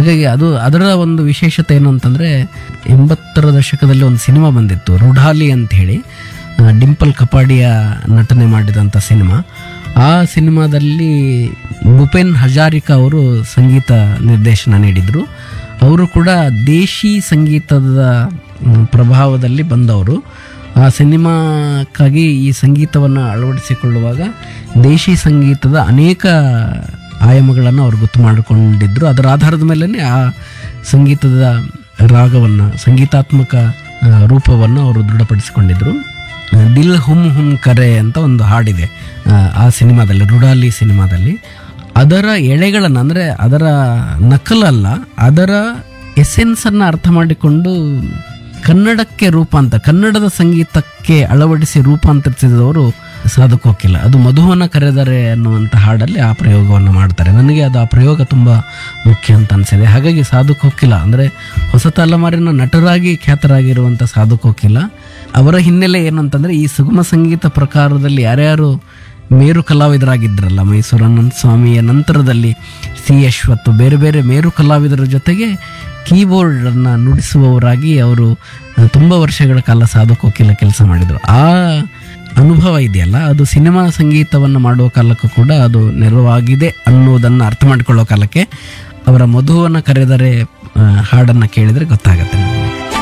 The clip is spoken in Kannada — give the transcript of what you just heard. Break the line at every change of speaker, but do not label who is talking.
ಹಾಗಾಗಿ ಅದು ಅದರ ಒಂದು ವಿಶೇಷತೆ ಏನು ಅಂತಂದರೆ ಎಂಬತ್ತರ ದಶಕದಲ್ಲಿ ಒಂದು ಸಿನಿಮಾ ಬಂದಿತ್ತು ರುಢಾಲಿ ಅಂತ ಹೇಳಿ ಆ, ಡಿಂಪಲ್ ಕಪಾಡಿಯ ನಟನೆ ಮಾಡಿದಂಥ ಸಿನಿಮಾ ಆ ಸಿನಿಮಾದಲ್ಲಿ ಭೂಪೇನ್ ಹಜಾರಿಕಾ ಅವರು ಸಂಗೀತ ನಿರ್ದೇಶನ ನೀಡಿದರು ಅವರು ಕೂಡ ದೇಶಿ ಸಂಗೀತದ ಮ್, ಪ್ರಭಾವದಲ್ಲಿ ಬಂದವರು ಆ ಸಿನಿಮಾಕ್ಕಾಗಿ ಈ ಸಂಗೀತವನ್ನು ಅಳವಡಿಸಿಕೊಳ್ಳುವಾಗ ದೇಶಿ ಸಂಗೀತದ ಅನೇಕ ಆಯಾಮಗಳನ್ನು ಅವರು ಗೊತ್ತು ಮಾಡಿಕೊಂಡಿದ್ರು ಅದರ ಆಧಾರದ ಮೇಲೆ ಆ ಸಂಗೀತದ ರಾಗವನ್ನು ಸಂಗೀತಾತ್ಮಕ ಆ, ರೂಪವನ್ನು ಅವರು ದೃಢಪಡಿಸಿಕೊಂಡಿದ್ರು ದಿಲ್ ಹುಮ್ ಹುಮ್ ಕರೆ ಅಂತ ಒಂದು ಹಾಡಿದೆ ಆ, ಆ ಸಿನಿಮಾದಲ್ಲಿ ರುಡಾಲಿ ಸಿನಿಮಾದಲ್ಲಿ ಅದರ ಎಳೆಗಳನ್ನು ಅಂದರೆ ಅದರ ನಕಲಲ್ಲ ಅದರ ಎಸೆನ್ಸನ್ನು ಅರ್ಥ ಮಾಡಿಕೊಂಡು ಕನ್ನಡಕ್ಕೆ ರೂಪಾಂತರ ಕನ್ನಡದ ಸಂಗೀತಕ್ಕೆ ಅಳವಡಿಸಿ ರೂಪಾಂತರಿಸಿದವರು ಸಾಧು ಕೋಕಿಲ ಅದು ಮಧುವನ ಕರೆದರೆ ಅನ್ನುವಂಥ ಹಾಡಲ್ಲಿ ಆ ಪ್ರಯೋಗವನ್ನು ಮಾಡ್ತಾರೆ ನನಗೆ ಅದು ಆ ಪ್ರಯೋಗ ತುಂಬ ಮುಖ್ಯ ಅಂತ ಅನಿಸಿದೆ ಹಾಗಾಗಿ ಸಾಧು ಕೋಕಿಲ ಅಂದರೆ ಹೊಸ ತಲೆಮಾರಿನ ನಟರಾಗಿ ಖ್ಯಾತರಾಗಿರುವಂಥ ಸಾಧು ಕೋಕಿಲ ಅವರ ಹಿನ್ನೆಲೆ ಏನು ಅಂತಂದರೆ ಈ ಸುಗಮ ಸಂಗೀತ ಪ್ರಕಾರದಲ್ಲಿ ಯಾರ್ಯಾರು ಮೇರು ಕಲಾವಿದರಾಗಿದ್ದರಲ್ಲ ಮೈಸೂರು ಅನಂತ ಸ್ವಾಮಿಯ ನಂತರದಲ್ಲಿ ಸಿ ಅಶ್ವತ್ ಬೇರೆ ಬೇರೆ ಮೇರು ಕಲಾವಿದರ ಜೊತೆಗೆ ಕೀಬೋರ್ಡನ್ನು ನುಡಿಸುವವರಾಗಿ ಅವರು ತುಂಬ ವರ್ಷಗಳ ಕಾಲ ಸಾಧು ಕೋಕಿಲ ಕೆಲಸ ಮಾಡಿದರು ಆ ಅನುಭವ ಇದೆಯಲ್ಲ ಅದು ಸಿನಿಮಾ ಸಂಗೀತವನ್ನು ಮಾಡುವ ಕಾಲಕ್ಕೂ ಕೂಡ ಅದು ನೆರವಾಗಿದೆ ಅನ್ನೋದನ್ನು ಅರ್ಥ ಮಾಡಿಕೊಳ್ಳೋ ಕಾಲಕ್ಕೆ ಅವರ ಮಧುವನ್ನು ಕರೆದರೆ ಆ, ಹಾಡನ್ನು ಕೇಳಿದರೆ ಗೊತ್ತಾಗತ್ತೆ ನಿಮಗೆ